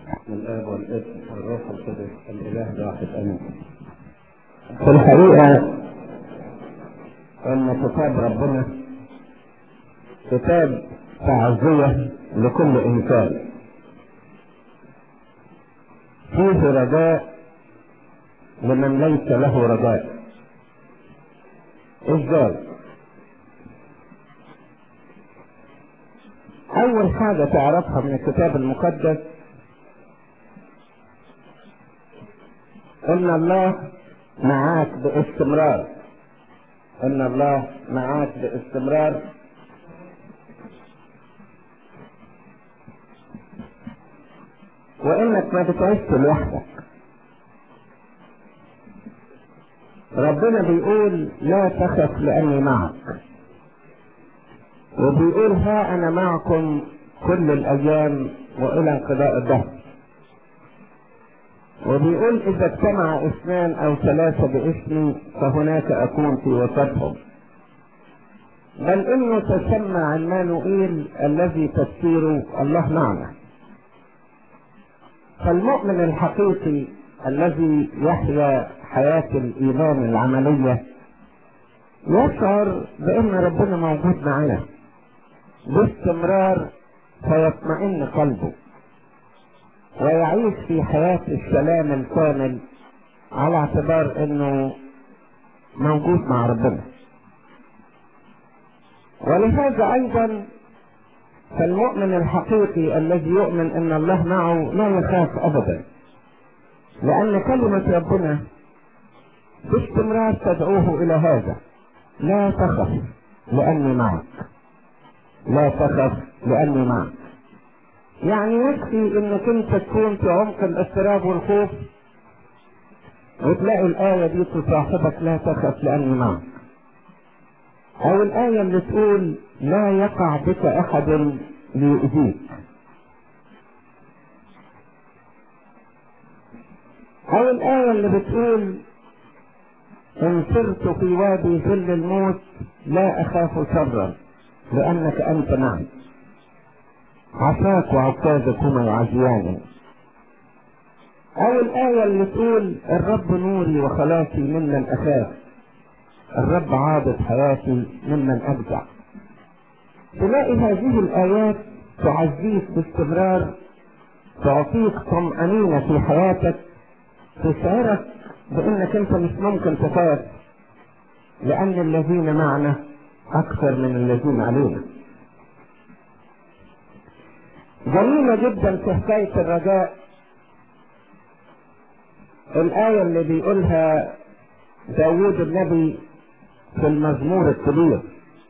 الاب والابن والروح القدس الاله الواحد امين في الحقيقه ان كتاب ربنا كتاب تعزيه لكل انسان فيه رجاء لمن ليس له رجاء ازاي اول حاجه تعرفها من الكتاب المقدس ان الله معاك باستمرار ان الله معاك باستمرار وانك ما بتعيش لوحدك ربنا بيقول لا تخف لاني معك وبيقول ها انا معكم كل الايام والى انقضاء الدهر وبيقول اذا اجتمع اثنان او ثلاثة باسمي فهناك اكون في وسطهم بل انه تسمى عمانوئيل الذي تفسيره الله معنا فالمؤمن الحقيقي الذي يحيا حياة الايمان العملية يشعر بان ربنا موجود معاه باستمرار فيطمئن قلبه ويعيش في حياة السلام الكامل على اعتبار انه موجود مع ربنا ولهذا ايضا فالمؤمن الحقيقي الذي يؤمن ان الله معه لا يخاف ابدا لان كلمة ربنا باستمرار تدعوه الى هذا لا تخف لاني معك لا تخف لاني معك يعني يكفي انك انت تكون في عمق الاضطراب والخوف وتلاقي الآية دي تصاحبك لا تخف لأني معك أو الآية اللي تقول لا يقع بك أحد ليؤذيك أو الآية اللي بتقول إن سرت في وادي ظل الموت لا أخاف شرا لأنك أنت معي عصاك وعكازك هما يعزياني او الاية اللي تقول الرب نوري وخلاصي ممن اخاف الرب عاضد حياتي ممن ابدع تلاقي هذه الايات تعزيك باستمرار تعطيك طمأنينة في حياتك تشعرك بانك انت مش ممكن تخاف لان الذين معنا اكثر من الذين علينا جميلة جدا في حكاية الرجاء الآية اللي بيقولها داوود النبي في المزمور الكبير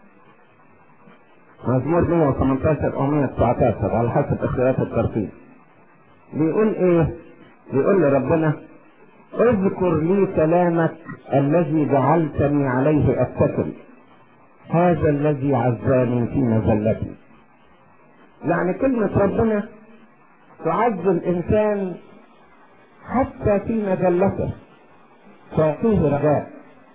مزمور 118 أو 119 على حسب اختيارات الترتيب بيقول إيه؟ بيقول لربنا اذكر لي كلامك الذي جعلتني عليه أتكل هذا الذي عزاني في مزلتي يعني كلمة ربنا تعز الإنسان حتى في مجلته تعطيه رجاء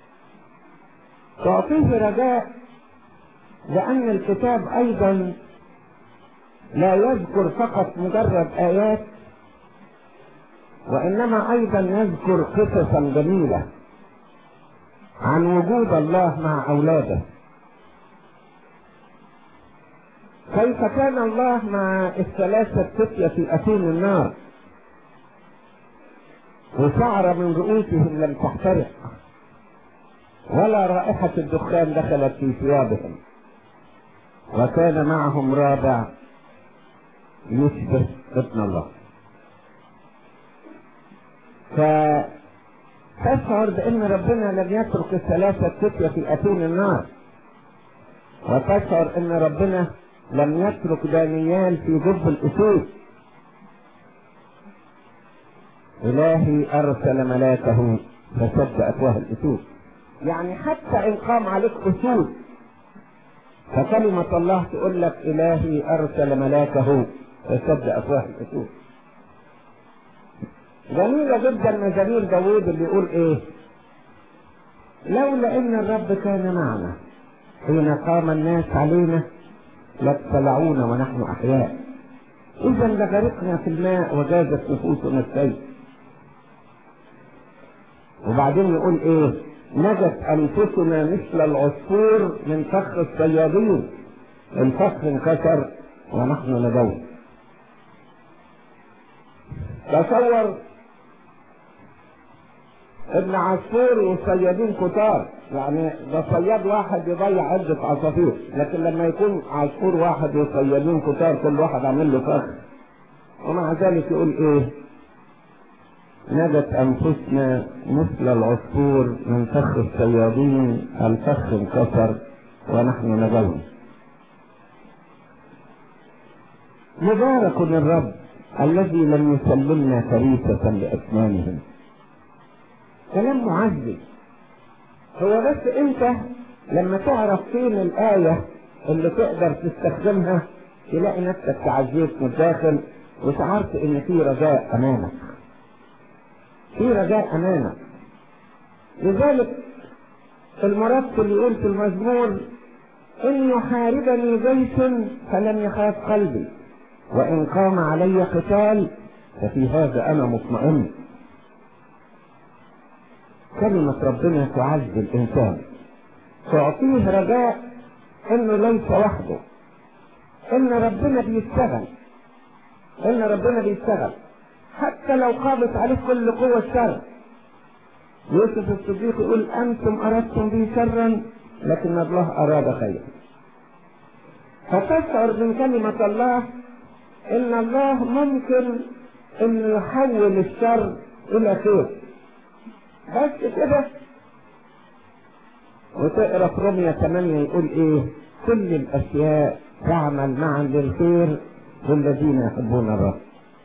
تعطيه رجاء لأن الكتاب أيضا لا يذكر فقط مجرد آيات وإنما أيضا يذكر قصصا جميلة عن وجود الله مع أولاده كيف كان الله مع الثلاثة فتية في أتون النار وشعر من رؤوسهم لم تحترق ولا رائحة الدخان دخلت في ثيابهم وكان معهم رابع يشبه ابن الله فتشعر بأن ربنا لم يترك الثلاثة فتية في أتون النار وتشعر أن ربنا لم يترك دانيال في جب الأسود إلهي أرسل ملاكه فسد أفواه الأسود يعني حتى إن قام عليك أسود فكلمة الله تقول لك إلهي أرسل ملاكه فسد أفواه الأسود جميلة جدا مزامير داوود اللي يقول إيه لولا إن الرب كان معنا حين قام الناس علينا لابتلعونا ونحن أحياء إذا لغرقنا في الماء وجازت نفوسنا السيل وبعدين يقول إيه نجت أنفسنا مثل العصفور من فخ الصيادين الفخ انكسر ونحن ندور تصور ابن عصفور وصيادين كتار يعني ده صياد واحد يضيع عدة عصافير لكن لما يكون عصفور واحد وصيادين كتار كل واحد عامل له فخ ومع ذلك يقول ايه نجت انفسنا مثل العصفور من فخ الصيادين الفخ انكسر ونحن نجونا مبارك الرب الذي لم يسلمنا فريسة لأسنانهم كلام معزز هو بس انت لما تعرف فين الآية اللي تقدر تستخدمها تلاقي نفسك تعزيت من الداخل وشعرت ان في رجاء امامك في رجاء امامك لذلك المرتل يقول في المزمور ان يحاربني جيش فلم يخاف قلبي وان قام علي قتال ففي هذا انا مطمئن كلمة ربنا تعز الإنسان تعطيه رجاء إنه ليس وحده إن ربنا بيشتغل إن ربنا بيشتغل حتى لو قامت عليه كل قوة الشر يوسف الصديق يقول أنتم أردتم بي شرا لكن الله أراد خيرا فتشعر من كلمة الله إن الله ممكن إنه يحول الشر إلى خير بس كده وتقرا في رمية 8 يقول ايه كل الاشياء تعمل معا للخير للذين يحبون الرب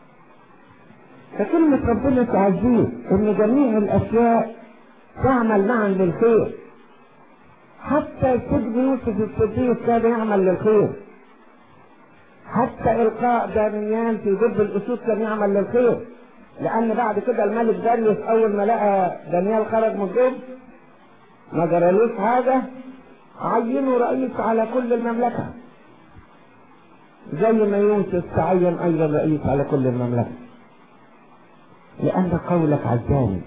فكلمة ربنا تعزيه ان جميع الاشياء تعمل معا للخير حتى سجن يوسف الصديق كان يعمل للخير حتى القاء دانيال في جب الاسود كان يعمل للخير لان بعد كده الملك داريوس اول ما لقى دانيال خرج من الجب ما جرالوش حاجه عينوا رئيس على كل المملكه زي ما يوسف تعين ايضا رئيس على كل المملكه لان قولك عزاني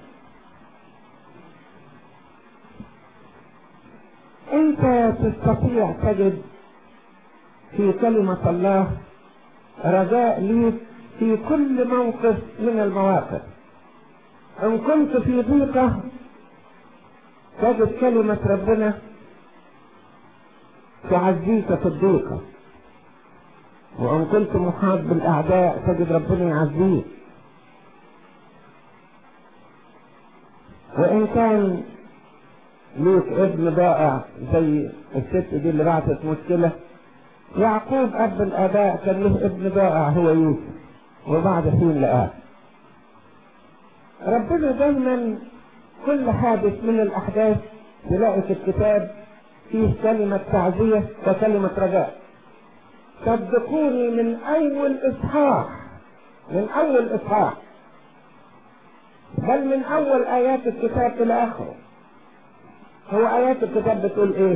انت تستطيع تجد في كلمه الله رجاء ليك في كل موقف من المواقف ان كنت في ضيقة تجد كلمة ربنا تعزيك في الضيقة وان كنت محاط بالاعداء تجد ربنا يعزيك وان كان ليك ابن ضائع زي الست دي اللي بعتت مشكلة يعقوب اب الاباء كان له ابن ضائع هو يوسف وبعد حين لقاه ربنا دايما كل حادث من الاحداث تلاقي في الكتاب فيه كلمة تعزية وكلمة رجاء صدقوني من اول اصحاح من اول اصحاح بل من اول ايات الكتاب الى اخره هو ايات الكتاب بتقول ايه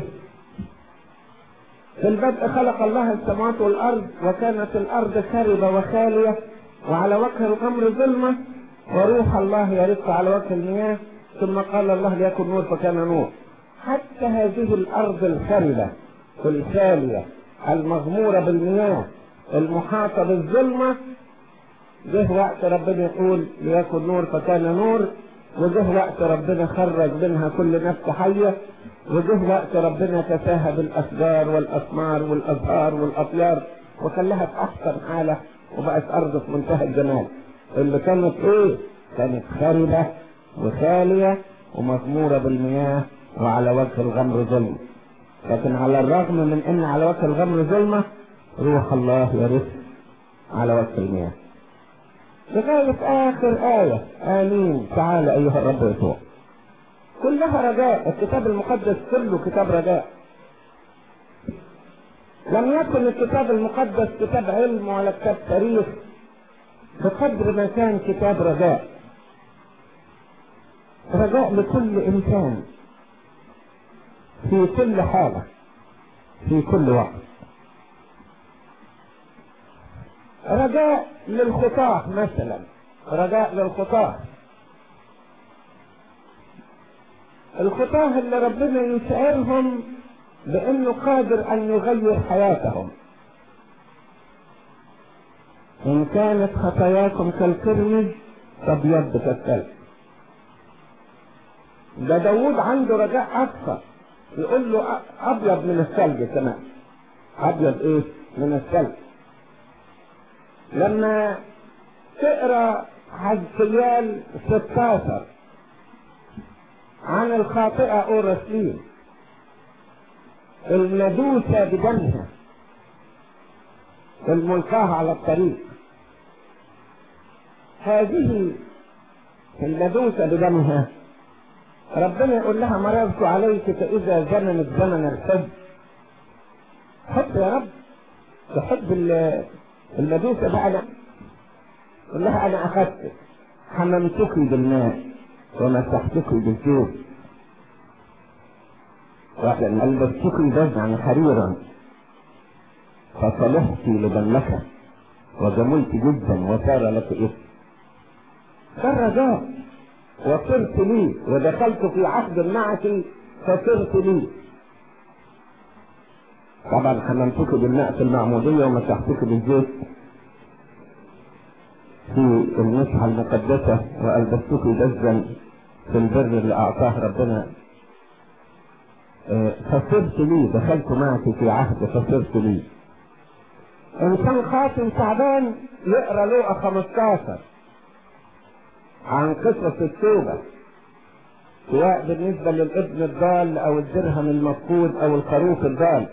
في البدء خلق الله السماوات والارض وكانت الارض خربة وخالية وعلى وجه الامر ظلمة وروح الله يرق على وجه المياه ثم قال الله ليكن نور فكان نور حتى هذه الارض الخربة الخالية المغمورة بالمياه المحاطة بالظلمة جه وقت ربنا يقول ليكن نور فكان نور وجه وقت ربنا خرج منها كل نفس حية وجه وقت ربنا تساهى بالاشجار والاسمار والازهار والاطيار وخلاها في احسن حاله وبقت ارض في منتهى الجمال اللي كانت ايه كانت خاربه وخاليه ومغموره بالمياه وعلى وجه الغمر ظلم لكن على الرغم من ان على وجه الغمر ظلمه روح الله يرث على وجه المياه لغاية آخر آية آمين تعالى أيها الرب يسوع كلها رجاء الكتاب المقدس كله كتاب رجاء لم يكن الكتاب المقدس كتاب علم ولا كتاب تاريخ بقدر ما كان كتاب رجاء رجاء لكل انسان في كل حالة في كل وقت رجاء للخطاة مثلا رجاء للخطاة الخطاة اللي ربنا يشعرهم بانه قادر ان يغير حياتهم ان كانت خطاياكم كالكرمز فابيض كالثلج ده داود عنده رجاء اكثر يقول له ابيض من الثلج كمان ابيض ايه من الثلج لما تقرا حزقيال 16 عن الخاطئة أورسلين المدوسة بدمها الملقاة على الطريق هذه المدوسة بدمها ربنا يقول لها مررت عليك فإذا زمنت زمن الحب حب يا رب تحب المدوسة بقى أنا يقول لها أنا أخذتك حممتك بالماء ومسحتك بالثوب واحدة ألبستك بزعا حريرا فصلحت لبنك وجملت جدا وصار لك اسم فالرجاء وصرت لي ودخلت في عهد معك فصرت لي طبعا حممتك بالماء في المعمودية ومسحتك بالزيت في المسحة المقدسة وألبستك بزا في البر اللي أعطاه ربنا فصرت لي دخلت معك في عهد فصرت لي إنسان خاتم تعبان يقرأ لوقا 15 عن قصص التوبة سواء بالنسبة للابن الضال أو الدرهم المفقود أو الخروف الضال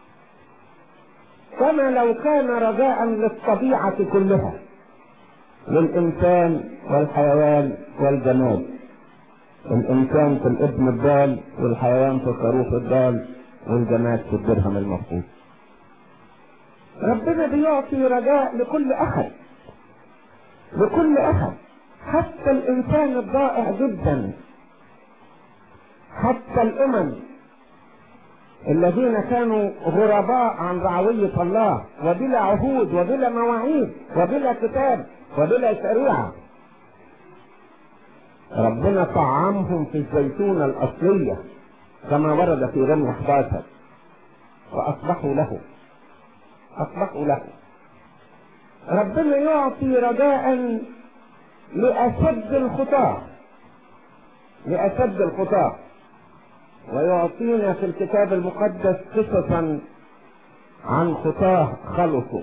كما لو كان رجاء للطبيعة كلها للإنسان والحيوان والجماد الإنسان في الابن الضال والحيوان في الخروف الضال والجماد في الدرهم المفقود ربنا بيعطي رجاء لكل أحد لكل أحد حتى الإنسان الضائع جدا حتى الأمم الذين كانوا غرباء عن رعوية الله وبلا عهود وبلا مواعيد وبلا كتاب وبلا شريعة ربنا طعمهم في الزيتونة الأصلية كما ورد في رمي 11 وأصبحوا له أصبحوا له ربنا يعطي رجاء لأشد الخطاة لأشد الخطاة ويعطينا في الكتاب المقدس قصصا عن خطاه خلصوا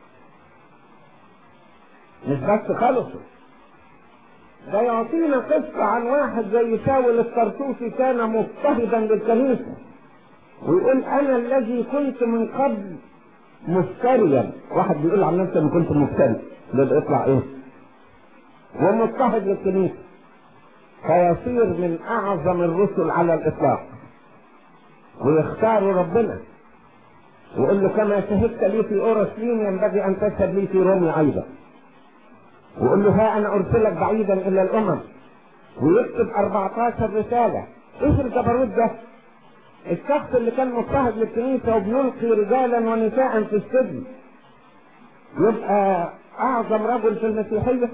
مش بس خلصوا ده يعطينا قصة عن واحد زي شاول الطرطوسي كان مضطهدا للكنيسة ويقول أنا الذي كنت من قبل مفتريا واحد بيقول عن نفسه أنا كنت مفتري ده يطلع إيه؟ ومضطهد للكنيسة فيصير من أعظم الرسل على الإطلاق ويختاروا ربنا ويقول له كما شهدت لي في أورشليم ينبغي أن تشهد لي في رومي أيضا ويقول له ها أنا أرسلك بعيدا إلى الأمم ويكتب 14 رسالة إيش الجبروت ده؟ الشخص اللي كان مضطهد للكنيسة وبيلقي رجالا ونساء في السجن يبقى أعظم رجل في المسيحية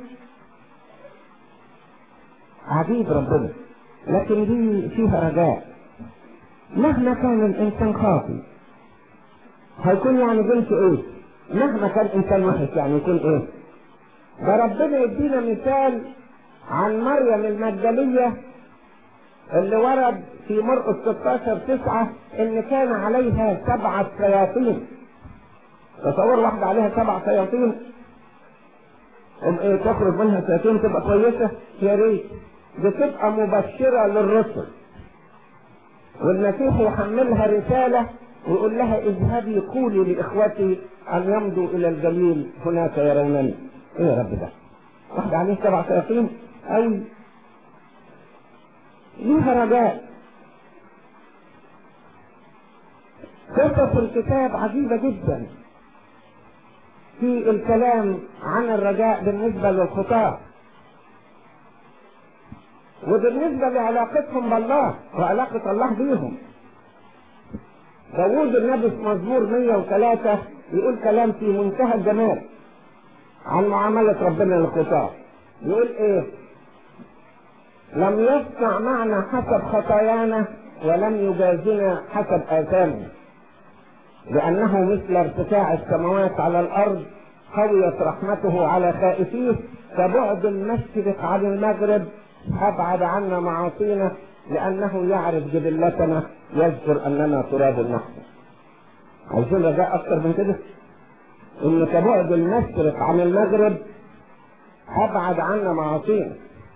عجيب ربنا لكن دي فيها رجاء مهما كان الانسان خاطي هيكون يعني جنسه ايه مهما كان انسان وحش يعني يكون ايه ده ربنا يدينا مثال عن مريم المجدلية اللي ورد في مرقس 16 9 ان كان عليها سبعة شياطين تصور واحدة عليها سبع شياطين ام ايه تخرج منها شياطين تبقى كويسة يا ريت بتبقى مبشرة للرسل والمسيح يحملها رسالة ويقول لها اذهبي قولي لإخوتي أن يمضوا إلى الجليل هناك يرونني إيه يا رب ده؟ واحد عليه سبع شياطين أوي ليها رجاء قصص الكتاب عجيبة جدا في الكلام عن الرجاء بالنسبة للخطاة وبالنسبة لعلاقتهم بالله وعلاقة الله بيهم داوود النبي في مزمور 103 يقول كلام في منتهى الجمال عن معاملة ربنا للخطاة يقول ايه لم يصنع معنا حسب خطايانا ولم يجازنا حسب آثامنا لأنه مثل ارتفاع السماوات على الأرض قويت رحمته على خائفيه كبعد المشرق عن المغرب أبعد عنا معاصينا لأنه يعرف جبلتنا يذكر أننا تراب نحن عايزين رجاء أكثر من كده إن كبعد المشرق عن المغرب أبعد عنا معاصينا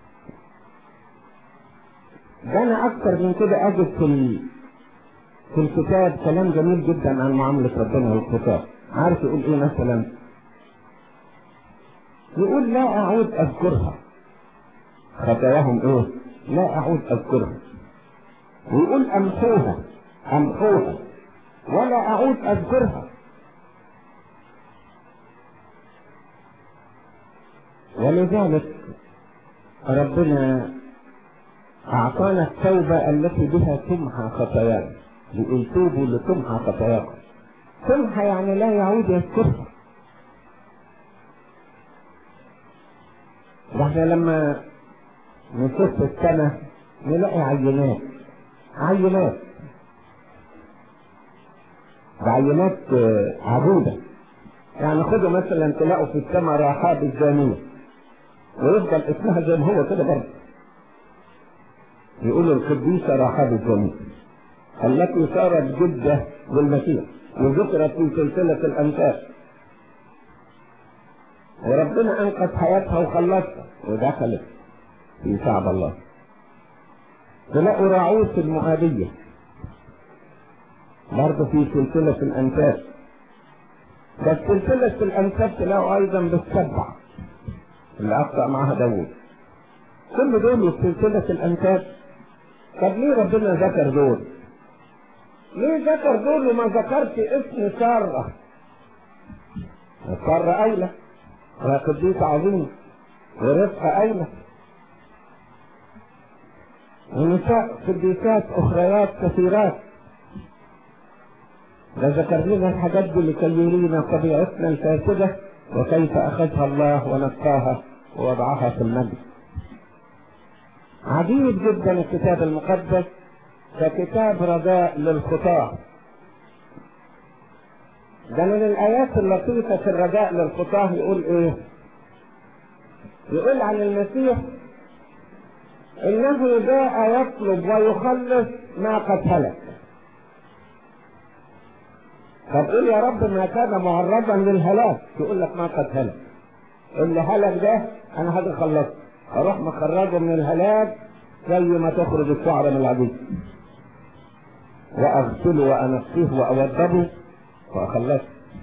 ده أنا أكثر من كده أجد في في الكتاب كلام جميل جدا عن معاملة ربنا والخطاب عارف يقول إيه مثلا يقول لا أعود أذكرها خطاياهم إيه لا أعود أذكرها ويقول أمحوها أمحوها ولا أعود أذكرها ولذلك ربنا أعطانا التوبة التي بها تمحى خطايانا بيقول توبوا لتمحى خطاياكم تمحى يعني لا يعود يذكرها احنا لما نشوف السنة نلاقي عينات عينات بعينات عبودة يعني خدوا مثلا تلاقوا في السماء رحاب الزانية ويفضل اسمها زي ما هو كده برضه يقولوا القديسة رحاب الزانية التي صارت جدة للمسيح وذكرت في سلسلة الأنفاس وربنا أنقذ حياتها وخلصها ودخلت في شعب الله تلاقوا راعوس المؤابية برضه في سلسلة الأنفاس بس سلسلة الأنفاس تلاقوا أيضا بالسبع اللي أخطأ معها داوود كل دول في سلسلة الأنفاس طب ليه ربنا ذكر دول؟ ليه ذكر دول وما ذكرش اسم سارة؟ سارة أولى وهي قديسة عظيمة ورفقة أولى ونساء قديسات أخريات كثيرات ده ذكر لنا الحاجات دي لكي يرينا طبيعتنا الفاسدة وكيف أخذها الله ونقاها ووضعها في المجد عجيب جدا الكتاب المقدس ككتاب رجاء للخطاة ده من الآيات اللطيفة في الرجاء للخطاة يقول إيه؟ يقول عن المسيح إنه جاء يطلب ويخلص ما قد هلك طب قول يا رب ما كان معرضا للهلاك يقول لك ما قد هلك اللي هلك ده أنا هاجي أخلصه أروح مخرجه من الهلاك زي ما تخرج الشعر من العجيب وأغسله وأنقيه وأوضبه وأخلصه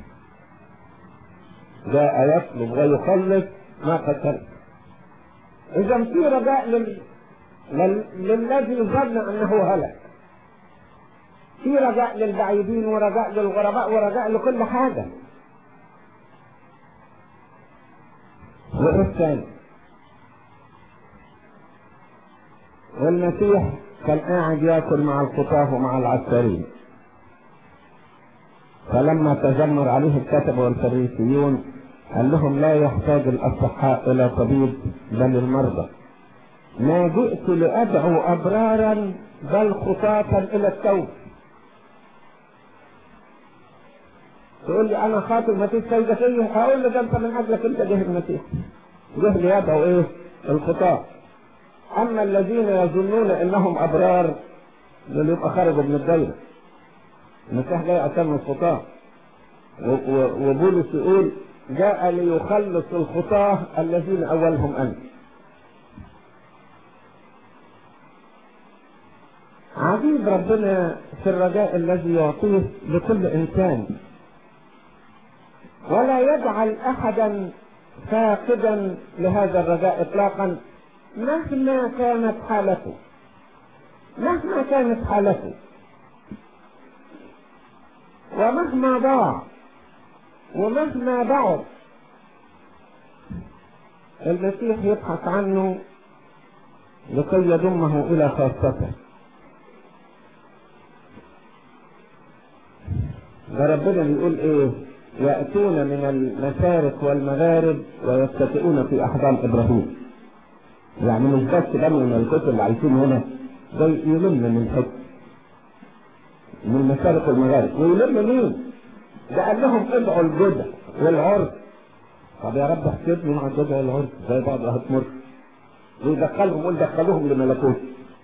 جاء يطلب ويخلص ما قد هلك إذا في رجاء لل... لل... للذي ظن أنه هلك في رجاء للبعيدين ورجاء للغرباء ورجاء لكل حاجة وإيه الثاني؟ والمسيح كان قاعد ياكل مع الخطاة ومع العسكريين فلما تذمر عليه الكتب والفريسيون قال لهم لا يحتاج الأصحاء إلى طبيب بل المرضى ما جئت لأدعو أبرارا بل خطاة إلى التوبة تقول لي أنا خاطر ما فيش فايدة فيا هقول له ده أنت من أجلك أنت جه المسيح جه ليدعو إيه؟ الخطاة أما الذين يظنون أنهم أبرار دول يبقى خرجوا من الدايرة المسيح لا يعتم الخطاة وبولس يقول جاء ليخلص الخطاة الذين أولهم أنت عجيب ربنا في الرجاء الذي يعطيه لكل إنسان ولا يجعل أحدا فاقدا لهذا الرجاء إطلاقا مهما كانت حالته مهما كانت حالته ومهما ضاع ومهما بعد المسيح يبحث عنه لكي يضمه إلى خاصته ده ربنا بيقول ايه يأتون من المشارق والمغارب ويتكئون في أحضان إبراهيم يعني مش بس بني الملكوت اللي عايشين هنا ده يلم من حته من المشارق والمغارب ويلم مين؟ ده قال لهم ادعوا الجدع والعرس طب يا رب احسبني مع الجدع والعرس زي بعض هتمر ويدخلهم قول دخلوهم لملكوت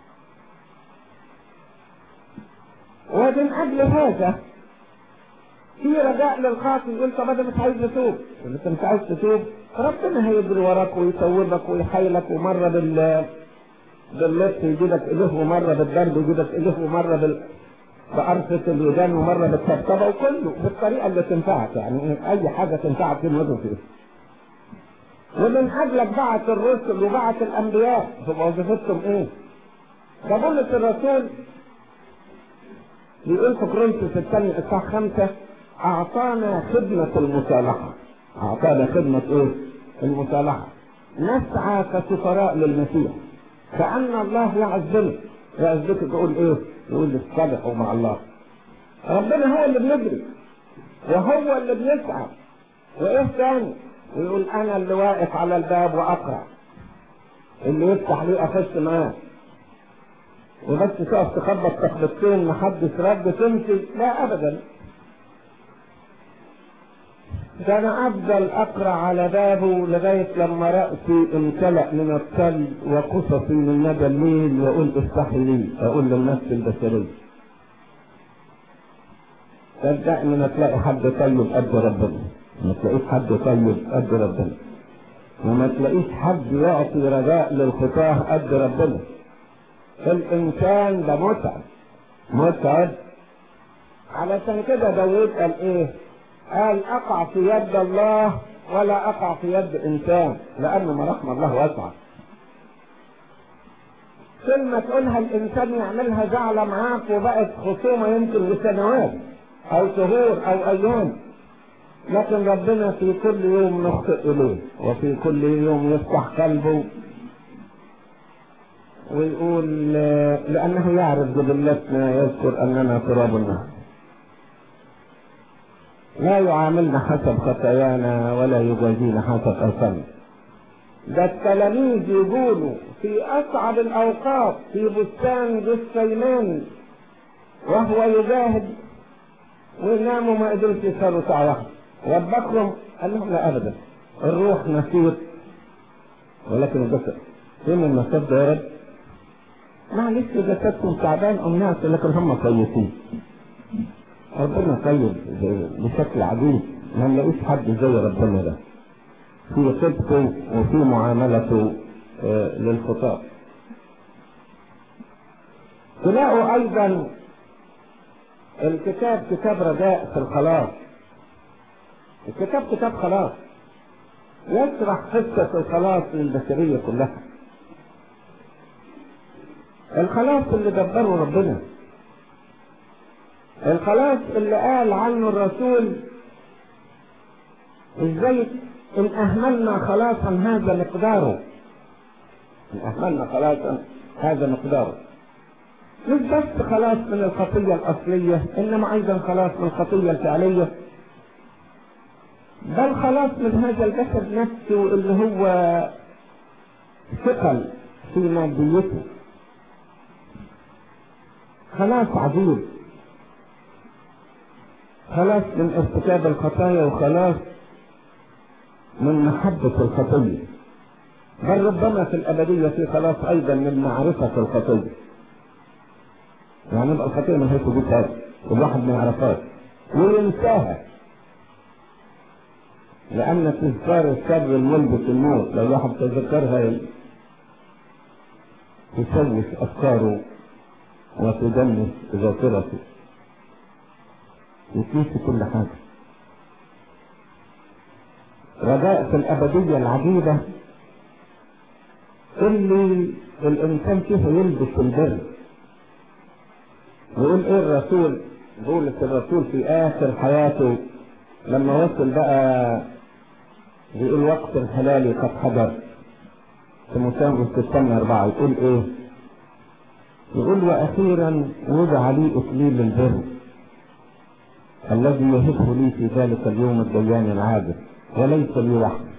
ومن اجل هذا في رجاء للخاطئ يقول طب انا مش عايز اتوب انت مش عايز تتوب ربنا هيجري وراك ويتوبك ويحايلك ومره بال باللف يجيبك اليه ومره بالضرب يجيبك اليه ومره بال بقرصة الودان ومرة بالطبطبة وكله بالطريقة اللي تنفعك يعني أي حاجة تنفعك في المدن فيها. ومن أجلك بعت الرسل وبعت الأنبياء تبقى وظيفتهم إيه؟ ده بولس الرسول بيقول في كورنثوس الثاني إصحاح خمسة أعطانا خدمة المصالحة. أعطانا خدمة إيه؟ المصالحة. نسعى كسفراء للمسيح. كأن الله يعزنا. يعزك تقول إيه؟ يقول اصطلحوا مع الله ربنا هو اللي بيجري وهو اللي بيسعى وايه تاني ويقول انا اللي واقف على الباب واقرا اللي يفتح لي اخش معاه وبس تقف تخبط تخبطتين محدش رد تمشي لا ابدا ده انا افضل اقرا على بابه لغايه لما راسي امتلا من التل وقصصي من ندى الليل واقول افتحي لي اقول للنفس البشريه صدقني ما تلاقي حد طيب قد ربنا ما تلاقيش حد طيب قد ربنا وما تلاقيش حد يعطي رجاء للخطاه قد ربنا الانسان ده متعب متعب علشان كده داوود قال ايه قال اقع في يد الله ولا اقع في يد انسان لان مراحم الله واسعه كلمة تقولها الإنسان يعملها زعلة معاك وبقت خصومة يمكن لسنوات أو شهور أو أيام لكن ربنا في كل يوم نخطئ إليه وفي كل يوم يفتح قلبه ويقول لأنه يعرف جبلتنا يذكر أننا تراب النهر لا يعاملنا حسب خطايانا ولا يجازينا حسب اثامنا ده التلاميذ يقولوا في اصعب الاوقات في بستان جثيمان وهو يجاهد ويناموا ما قدرش يسهروا ساعه واحده وبكرم قال لهم لا ابدا الروح نشيط ولكن الجسد فين النشاط ده يا رب؟ معلش جسدكم تعبان او ناس لكن هم كويسين ربنا طيب بشكل عجيب ما نلاقيش حد زي ربنا ده في صدقه وفي معاملته للخطاب تلاقوا ايضا الكتاب كتاب رجاء في الخلاص الكتاب كتاب خلاص يشرح قصة الخلاص للبشرية كلها الخلاص اللي دبره ربنا الخلاص اللي قال عنه الرسول ازاي ان اهملنا خلاصا هذا مقداره ان اهملنا خلاصا هذا مقداره مش بس خلاص من الخطية الأصلية إنما أيضا خلاص من الخطية الفعلية بل خلاص من هذا الجسد نفسه اللي هو ثقل في ماديته خلاص عجيب خلاص من ارتكاب الخطايا وخلاص من محبة الخطية بل ربما في الأبدية في خلاص أيضا من معرفة الخطية يعني يبقى الخطيئة من حيث دي تاني والواحد ما يعرفهاش وينساها لأن تذكار الشر الملبس الموت لو الواحد تذكرها تشوش أفكاره وتدنس ذاكرته وتنسي كل حاجة رجاء في الأبدية العجيبة اللي الإنسان فيها يلبس البر يقول ايه الرسول بولس الرسول في اخر حياته لما وصل بقى بيقول وقت الحلال قد حضر في مسامة السنة أربعة يقول ايه يقول واخيرا وضع لي اكليل البر الذي يهبه لي في ذلك اليوم الديان العادل وليس لي وحدي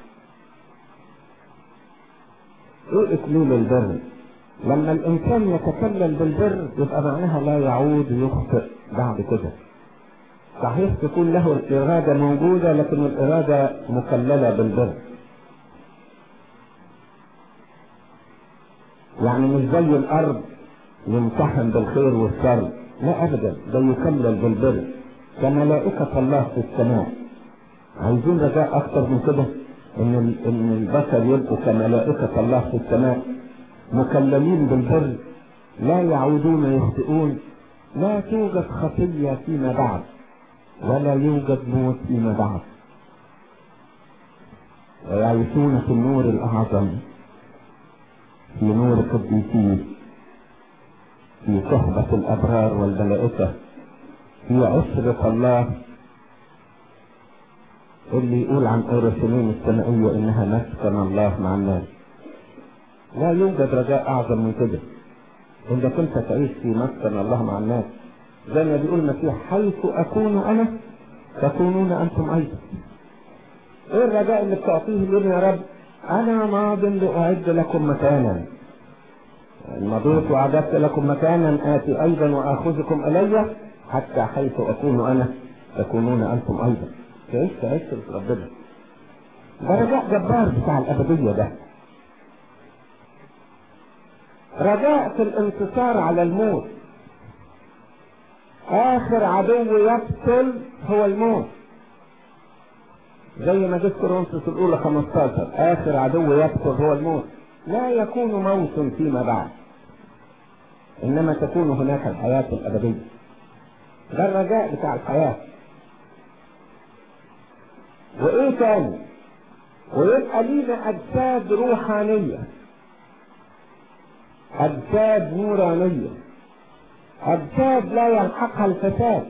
ايه اكليل البر لما الانسان يتكلم بالبر يبقى معناها لا يعود يخطئ بعد كده صحيح تكون له الإرادة موجودة لكن الإرادة مكللة بالبر يعني مش زي الأرض يمتحن بالخير والشر لا أبدا ده يكلل بالبر كملائكة الله في السماء عايزين رجاء أكتر من كده إن إن البشر يبقوا كملائكة الله في السماء مكللين بالبر لا يعودون يخطئون لا توجد خطية فيما بعد ولا يوجد موت فيما بعد ويعيشون في النور الأعظم في نور القديسين في صحبة الأبرار والملائكة في عشرة الله اللي يقول عن أورشليم السمائية إنها مسكن الله مع الناس لا يوجد رجاء أعظم من كده إذا كنت تعيش في مسكن الله مع الناس زي ما بيقول المسيح حيث أكون أنا تكونون أنتم أيضا إيه الرجاء اللي بتعطيه اليوم يا رب أنا ماض لأعد لكم مكانا مضيت وأعددت لكم مكانا آتي أيضا وآخذكم إلي حتى حيث أكون أنا تكونون أنتم أيضا تعيش تعيش في ربنا ده رجاء جبار بتاع الأبدية ده رجاء في الانتصار على الموت آخر عدو يقتل هو الموت زي ما جت كورنثوس الأولى 15 آخر عدو يقتل هو الموت لا يكون موت فيما بعد إنما تكون هناك الحياة الأبدية ده الرجاء بتاع الحياة وإيه تاني ويبقى لينا أجساد روحانية أجساد نورانية أجساد لا يلحقها الفساد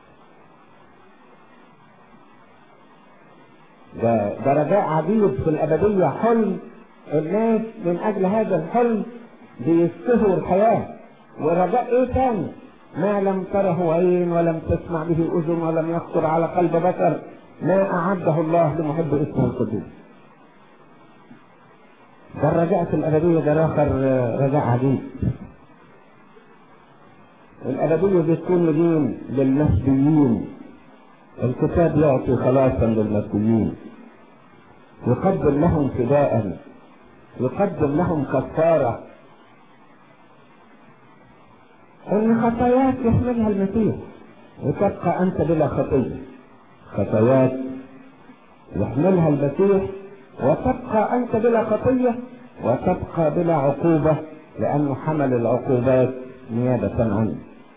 ده ده رجاء عجيب في الأبدية حلم الناس من أجل هذا الحلم بيستهوا الحياة ورجاء إيه تاني ما لم تره عين ولم تسمع به أذن ولم يخطر على قلب بشر ما أعده الله لمحب اسمه القدوس ده الرجاء في الأبدية ده آخر رجاء عجيب الأبدية بتكون لمين؟ للمسيحيين الكتاب يعطي خلاصا للمسيحيين يقدم لهم فداء يقدم لهم كفارة إن خطاياك يحملها المسيح وتبقى أنت بلا خطية خطاياك يحملها المسيح وتبقى أنت بلا خطية وتبقى بلا عقوبة لأنه حمل العقوبات نيابة عنه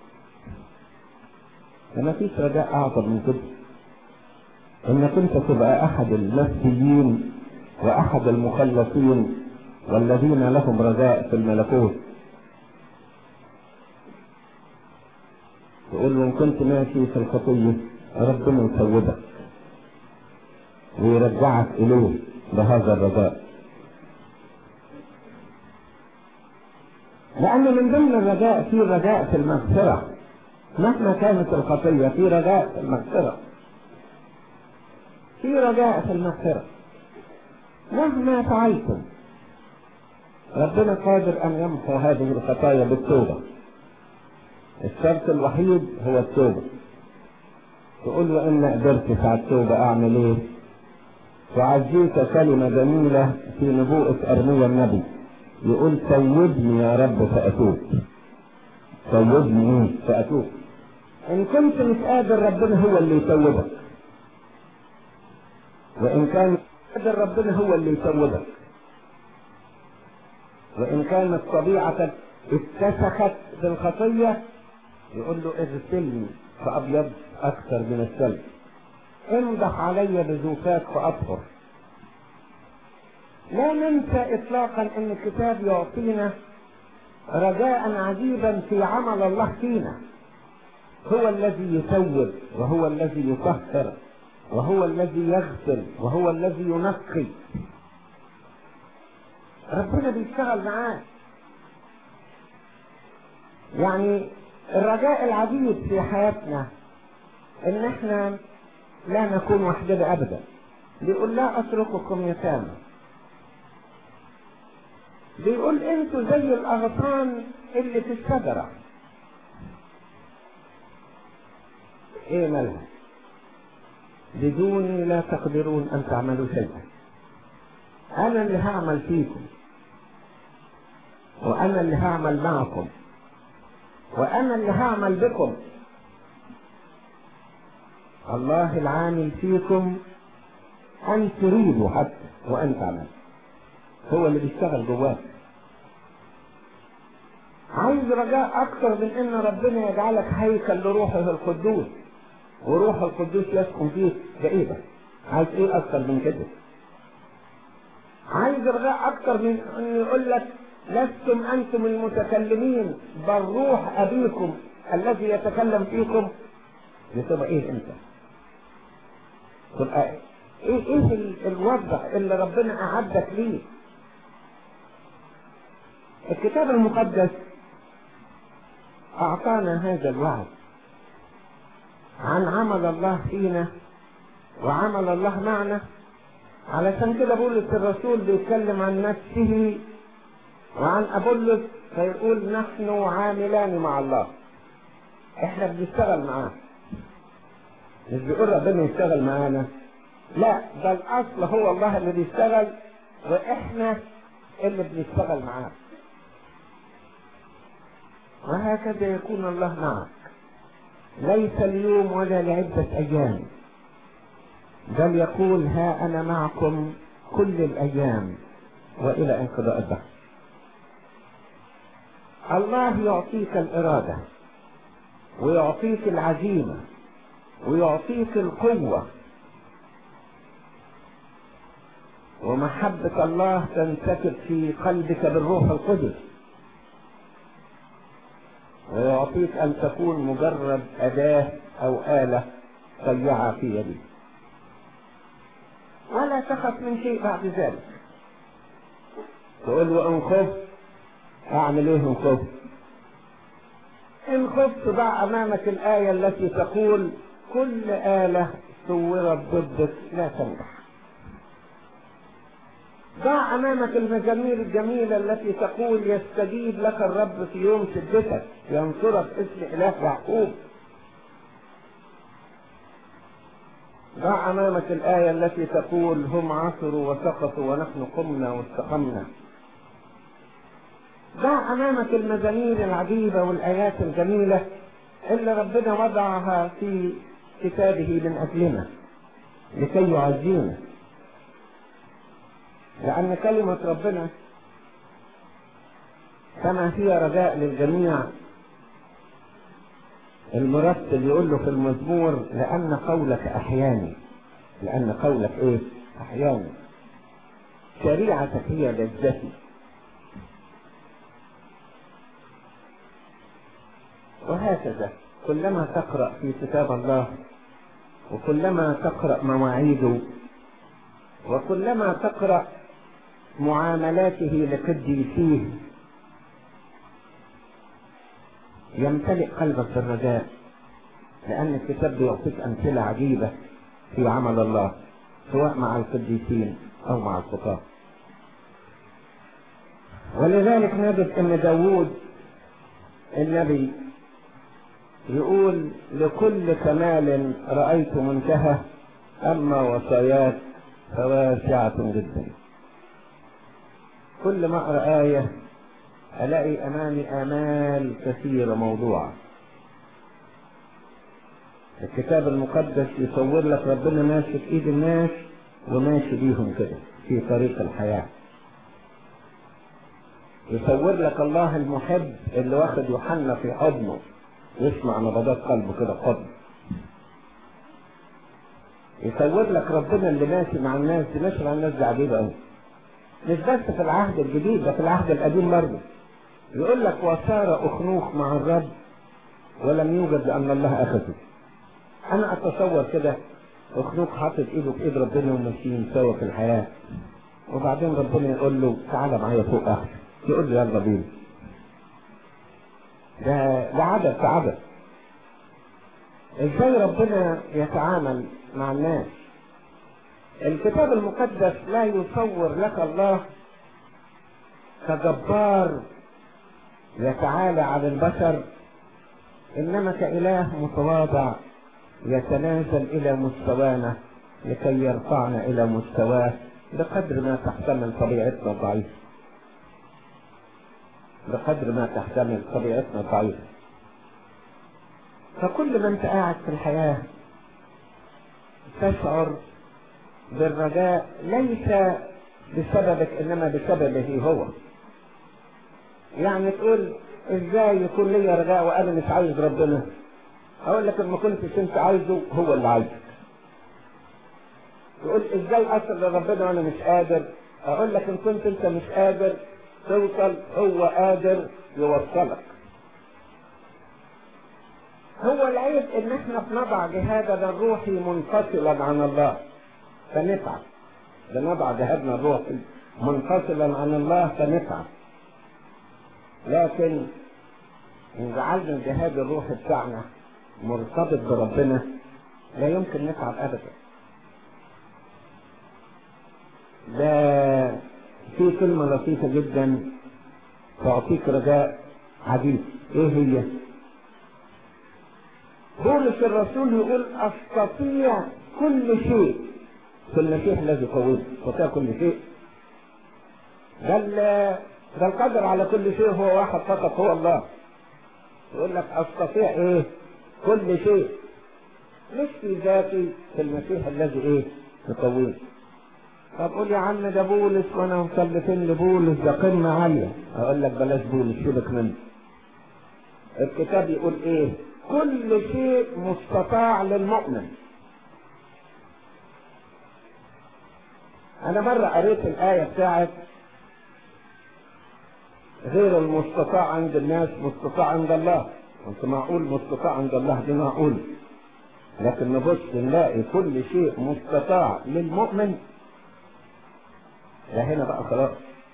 فما فيش رجاء أعظم من كده إنك أنت تبقى أحد المسيحيين وأحد المخلصين والذين لهم رجاء في الملكوت تقول له إن كنت ماشي في الخطية ربنا يسودك ويرجعك إليه بهذا الرجاء لأن من ضمن الرجاء في رجاء في المغفرة مهما كانت الخطية في رجاء في المغفرة في رجاء في المغفرة مهما فعلتم ربنا قادر أن يمحو هذه الخطايا بالتوبة الشرط الوحيد هو التوبة تقول له إن قدرت ساعة التوبة أعمل إيه؟ تعزيك كلمة جميلة في نبوءة أرميا النبي يقول توبني يا رب فأتوب توبني فأتوب إن كنت مش قادر ربنا هو اللي يتوبك وإن كان قادر ربنا هو اللي يتوبك وإن كانت طبيعتك اتسخت بالخطية يقول له اغسلني فأبيض أكثر من الثلج امدح علي بزوفات فأطهر لا ننسى إطلاقا أن الكتاب يعطينا رجاء عجيبا في عمل الله فينا هو الذي يتوب وهو الذي يطهر وهو الذي يغسل وهو الذي ينقي ربنا بيشتغل معاه يعني الرجاء العجيب في حياتنا ان احنا لا نكون وحدنا ابدا بيقول لا اترككم يتامى بيقول انتوا زي الاغصان اللي في الشجرة ايه مالها بدوني لا تقدرون ان تعملوا شيئا انا اللي هعمل فيكم وانا اللي هعمل معكم وانا اللي هعمل بكم الله العامل فيكم ان تريدوا حتى وان تعملوا هو اللي بيشتغل جواك عايز رجاء اكثر من ان ربنا يجعلك هيكل لروحه القدوس وروح القدوس يسكن فيك ده ايه ده عايز ايه اكثر من كده عايز رجاء اكثر من ان يقول لك لستم انتم المتكلمين بل روح ابيكم الذي يتكلم فيكم بتبقى ايه انت تبقى ايه ايه الوضع اللي ربنا اعدك ليه الكتاب المقدس اعطانا هذا الوعد عن عمل الله فينا وعمل الله معنا علشان كده بولس الرسول بيتكلم عن نفسه وعن ابولس فيقول نحن عاملان مع الله احنا بنشتغل معاه مش بيقول ربنا يشتغل معانا لا ده الاصل هو الله اللي بيشتغل واحنا اللي بنشتغل معاه وهكذا يكون الله معك ليس اليوم ولا لعدة أيام بل يقول ها أنا معكم كل الأيام وإلى انقضاء الدهر الله يعطيك الإرادة ويعطيك العزيمة ويعطيك القوة ومحبة الله تنسكب في قلبك بالروح القدس ويعطيك أن تكون مجرد أداة أو آلة طيعة في يدك ولا تخف من شيء بعد ذلك تقول وإن خفت أعمل إيه إن خفت إن خفت ضع أمامك الآية التي تقول كل آلة صورت ضدك لا تنجح ضع أمامك المزامير الجميلة التي تقول يستجيب لك الرب في يوم شدتك ينصرك اسم إله يعقوب ضع أمامك الآية التي تقول هم عثروا وسقطوا ونحن قمنا واستقمنا ضع أمامك المزامير العجيبة والآيات الجميلة اللي ربنا وضعها في كتابه من أجلنا لكي يعزينا لأن كلمة ربنا كما هي رجاء للجميع المرتل يقول له في المزمور لأن قولك أحياني لأن قولك إيه؟ أحياني شريعتك هي لذتي وهكذا كلما تقرأ في كتاب الله وكلما تقرأ مواعيده وكلما تقرأ معاملاته لقديسيه يمتلئ قلبك بالرجاء لأن الكتاب بيعطيك أمثلة عجيبة في عمل الله سواء مع القديسين أو مع الخطاة ولذلك نجد أن داوود النبي يقول لكل كمال رأيت منتهى أما وصاياك فواسعة جدا كل ما أقرأ آية ألاقي أمامي آمال كثيرة موضوعة الكتاب المقدس يصور لك ربنا ماشي في ايد الناس وماشي بيهم كده في طريق الحياة يصور لك الله المحب اللي واخد يوحنا في حضنه يسمع نبضات قلبه كده في حضنه يصور لك ربنا اللي ماشي مع الناس دي ماشي مع الناس دي عجيبة قوي مش بس في العهد الجديد ده في العهد القديم برضه يقول لك وصار أخنوخ مع الرب ولم يوجد لأن الله أخذه أنا أتصور كده أخنوخ حاطط إيده في إيد ربنا وماشيين سوا في الحياة وبعدين ربنا يقول له تعالى معايا فوق أحسن يقول له يلا بينا ده ده عدد في عدد ازاي ربنا يتعامل مع الناس الكتاب المقدس لا يصور لك الله كجبار يتعالى على البشر انما كاله متواضع يتنازل الى مستوانا لكي يرفعنا الى مستواه بقدر ما تحتمل طبيعتنا الضعيفه بقدر ما تحتمل طبيعتنا الضعيفه فكل ما انت قاعد في الحياه تشعر بالرجاء ليس بسببك انما بسببه هو يعني تقول ازاي يكون لي رجاء وانا مش عايز ربنا اقول لك ما كنتش انت عايزه هو اللي عايزك تقول ازاي اصل لربنا وانا مش قادر اقول لك ان كنت انت مش قادر توصل هو قادر يوصلك هو العيب ان احنا بنضع جهادنا الروحي منفصلا عن الله فنتعب بنضع جهادنا الروحي منفصلا عن الله فنتعب لكن ان جعلنا الجهاد الروحي بتاعنا مرتبط بربنا لا يمكن نتعب ابدا ده في كلمة لطيفة جدا تعطيك رجاء عجيب ايه هي بولس الرسول يقول استطيع كل شيء في المسيح الذي قوي استطيع كل شيء ده ده القدر على كل شيء هو واحد فقط هو الله يقول لك استطيع ايه كل شيء مش في ذاتي في المسيح الذي ايه يقويني طب قول يا عم ده بولس وانا مسلفين لبولس ده قمه عاليه اقول لك بلاش بولس سيبك منه الكتاب يقول ايه كل شيء مستطاع للمؤمن انا مرة قريت الاية بتاعت غير المستطاع عند الناس مستطاع عند الله قلت معقول مستطاع عند الله دي معقول لكن نبص نلاقي كل شيء مستطاع للمؤمن ده هنا بقى خلاص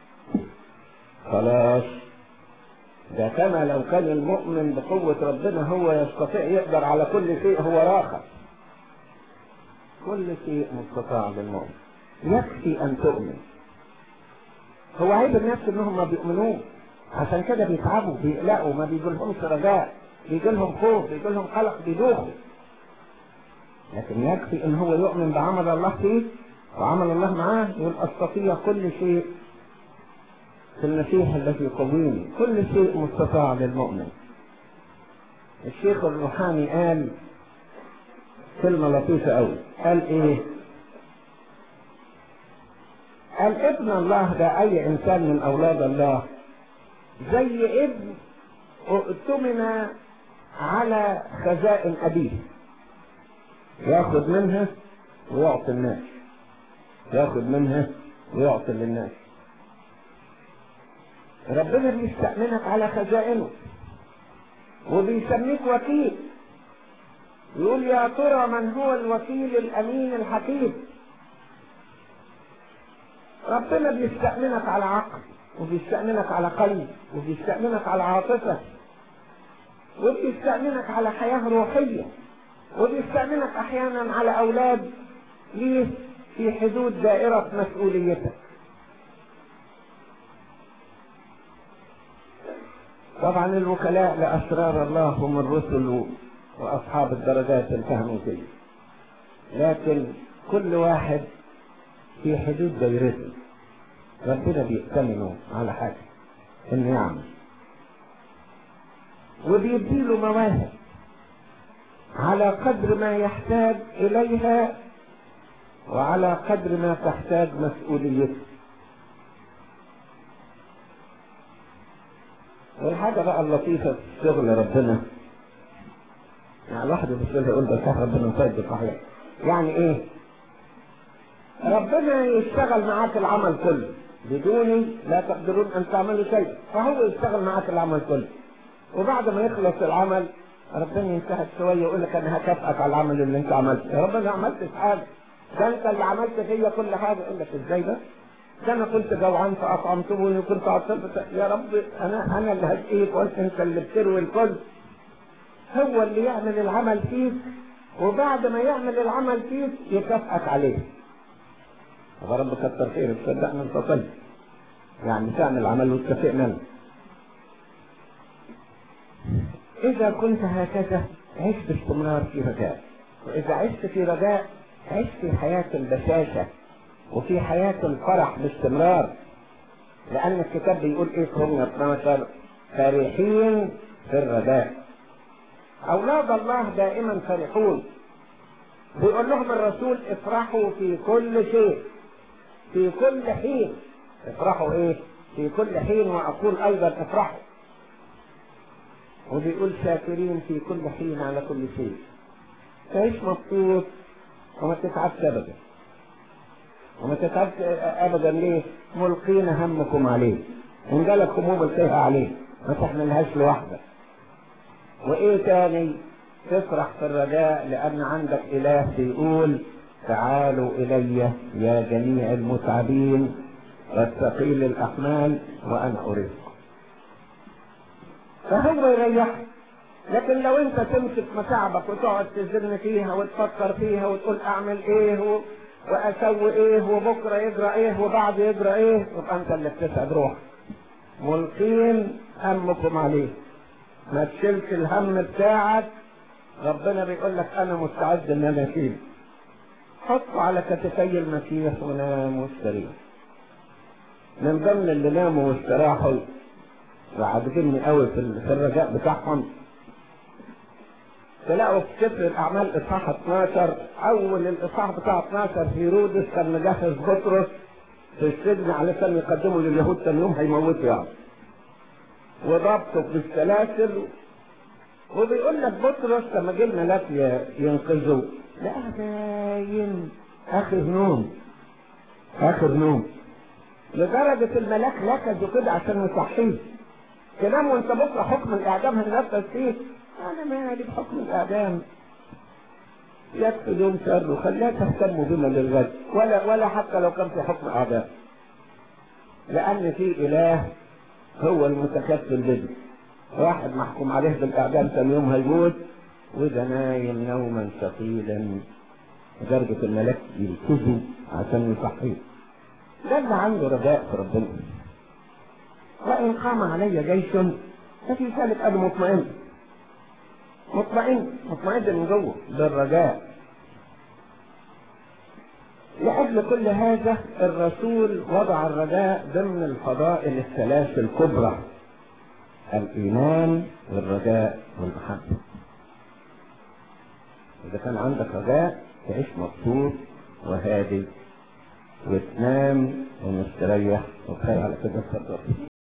خلاص ده كما لو كان المؤمن بقوة ربنا هو يستطيع يقدر على كل شيء هو راخر كل شيء مستطاع للمؤمن يكفي ان تؤمن هو عيب الناس انهم ما بيؤمنوش عشان كده بيتعبوا بيقلقوا ما بيجيلهمش رجاء بيجيلهم خوف بيجيلهم قلق بيدوخوا لكن يكفي ان هو يؤمن بعمل الله فيه وعمل الله معاه يقول استطيع كل شيء في المسيح الذي يقويني كل شيء مستطاع للمؤمن الشيخ الروحاني قال كلمة لطيفة قوي قال ايه قال ابن الله ده اي انسان من اولاد الله زي ابن اؤتمن على خزائن ابيه ياخذ منها ويعطي الناس ياخذ منها ويعطي للناس ربنا بيستأمنك على خزائنه وبيسميك وكيل يقول يا ترى من هو الوكيل الامين الحكيم ربنا بيستأمنك على عقل وبيستأمنك على قلب وبيستأمنك على عاطفة وبيستأمنك على حياة روحية وبيستأمنك أحيانا على أولاد ليه في حدود دائرة مسؤوليتك طبعا الوكلاء لأسرار الله هم الرسل وأصحاب الدرجات الفهمية لكن كل واحد في حدود دايرته ربنا بيأتمنه على حاجة انه يعمل وبيديله مواهب على قدر ما يحتاج اليها وعلى قدر ما تحتاج مسؤوليته والحاجة بقى اللطيفة في شغل ربنا يعني الواحد يبص لها يقول ده صح ربنا طيب صحيح يعني ايه ربنا يشتغل معاك العمل كله بدوني لا تقدرون ان تعملوا شيء فهو يشتغل معاك العمل كله وبعد ما يخلص العمل ربنا ينتهك شويه يقول لك انا هكافئك على العمل اللي انت عملته يا رب انا عملتش حاجه ده انت اللي عملت فيا كل حاجه يقول لك ازاي ده؟ ده انا كنت جوعان فاطعمتوني وكنت عطشان يا رب انا انا اللي هسقيك وانت انت اللي بتروي الكل هو اللي يعمل العمل فيك وبعد ما يعمل العمل فيك يكافئك عليه يا رب كتر خيرك صدقني انت طيب يعني تعمل عمل وتكافئنا أنا. إذا كنت هكذا عش باستمرار في رجاء وإذا عشت في رجاء عش في حياة البشاشة وفي حياة الفرح باستمرار لأن الكتاب بيقول إيه في رومية 12 فرحين في الرجاء أولاد الله دائما فرحون بيقول لهم الرسول افرحوا في كل شيء في كل حين افرحوا ايه في كل حين واقول ايضا افرحوا وبيقول شاكرين في كل حين على كل شيء تعيش مبسوط وما تتعبش ابدا وما تتعبش ابدا ليه ملقين همكم عليه ان جالك هموم القيها عليه ما تحملهاش لوحدك وايه تاني تفرح في الرجاء لان عندك اله بيقول تعالوا الي يا جميع المتعبين والثقيل الاحمال وانا اريدكم فهو يريحك لكن لو انت تمسك متاعبك وتقعد تزن فيها وتفكر فيها وتقول اعمل ايه و... واسوي ايه وبكره يجرى ايه وبعد يجرى ايه يبقى انت اللي بتسعد روحك ملقين همكم عليه ما تشيلش الهم بتاعك ربنا بيقول لك انا مستعد ان انا اشيل حطه على كتفي المسيح ونام واستريح من ضمن اللي ناموا واستراحوا وعاجبني قوي في الرجاء بتاعهم تلاقوا في سفر الاعمال اصحاح 12 اول الاصحاح بتاع 12 هيرودس كان مجهز بطرس في السجن علشان يقدمه لليهود ثاني يوم هيموتوا يعني وضبطه بالسلاسل وبيقول لك بطرس لما جه الملاك ينقذه لقى باين اخر نوم اخر نوم لدرجة الملاك لكده كده عشان يصحيه تنام وانت بكره حكم الاعدام هننفذ فيه انا مالي بحكم الاعدام يكفي دون شر وخليها تهتموا بما للغد ولا ولا حتى لو كان في حكم اعدام لان في اله هو المتكفل به واحد محكوم عليه بالاعدام ثاني يوم هيموت وده نايم نوما ثقيلا درجة الملاك يلتزم عشان يصحيه ده اللي عنده رجاء في ربنا وإن قام علي جيش ففي ذلك أنا مطمئن مطمئن مطمئن من جوه بالرجاء لأجل كل هذا الرسول وضع الرجاء ضمن الفضائل الثلاث الكبرى الإيمان والرجاء والمحبة إذا كان عندك رجاء تعيش مبسوط وهادي وتنام ومستريح وبخير على كده تصدق